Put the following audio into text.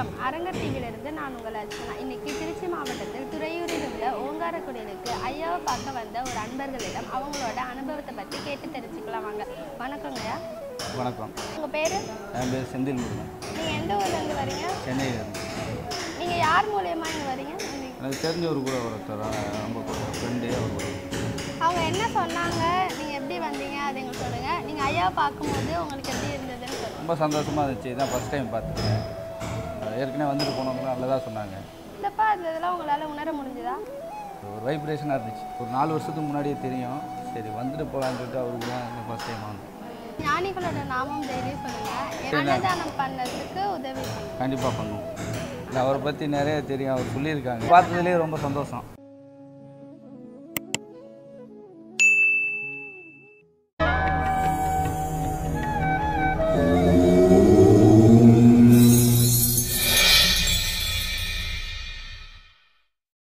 வணக்கம் அரங்கர் டிவியிலிருந்து நான் உங்கள் அர்ச்சனா இன்னைக்கு திருச்சி மாவட்டத்தில் துறையூரில் உள்ள ஓங்காரக்குடிலுக்கு ஐயாவை பார்க்க வந்த ஒரு அன்பர்களிடம் அவங்களோட அனுபவத்தை பற்றி கேட்டு தெரிஞ்சுக்கலாம் வாங்க வணக்கங்கய்யா வணக்கம் உங்கள் பேர் என் பேர் செந்தில் முருகன் நீங்கள் எந்த ஊர்லேருந்து வரீங்க சென்னையிலேருந்து நீங்கள் யார் மூலியமாக இங்கே வரீங்க எனக்கு தெரிஞ்சவர் கூட ஒருத்தர் ரொம்ப ஃப்ரெண்டு அவர் கூட அவங்க என்ன சொன்னாங்க நீங்கள் எப்படி வந்தீங்க அதை எங்களுக்கு சொல்லுங்கள் நீங்கள் ஐயாவை பார்க்கும்போது உங்களுக்கு எப்படி இருந்ததுன்னு சொல்லுங்கள் ரொம்ப சந்தோஷமாக இருந்துச்சு இதான் ஃபஸ்ட் டைம் பார்த்துருக்கேன் ஏற்கனவே வந்துட்டு போனவங்க நல்லதாக சொன்னாங்க இல்லைப்பா அது இதெல்லாம் உங்களால் உணர முடிஞ்சுதா ஒரு வைப்ரேஷனாக இருந்துச்சு ஒரு நாலு வருஷத்துக்கு முன்னாடியே தெரியும் சரி வந்துட்டு போகலான்னு சொல்லிட்டு அவருக்கு தான் ஃபஸ்ட் டைம் வந்தோம் ஞானிகளோட நாமம் டெய்லியும் சொல்லுங்கள் அன்னதானம் பண்ணதுக்கு உதவி பண்ணுங்க கண்டிப்பாக பண்ணுவோம் இல்லை அவரை பற்றி நிறைய தெரியும் அவர் சொல்லியிருக்காங்க பார்த்ததுலேயே ரொம்ப சந்தோஷம்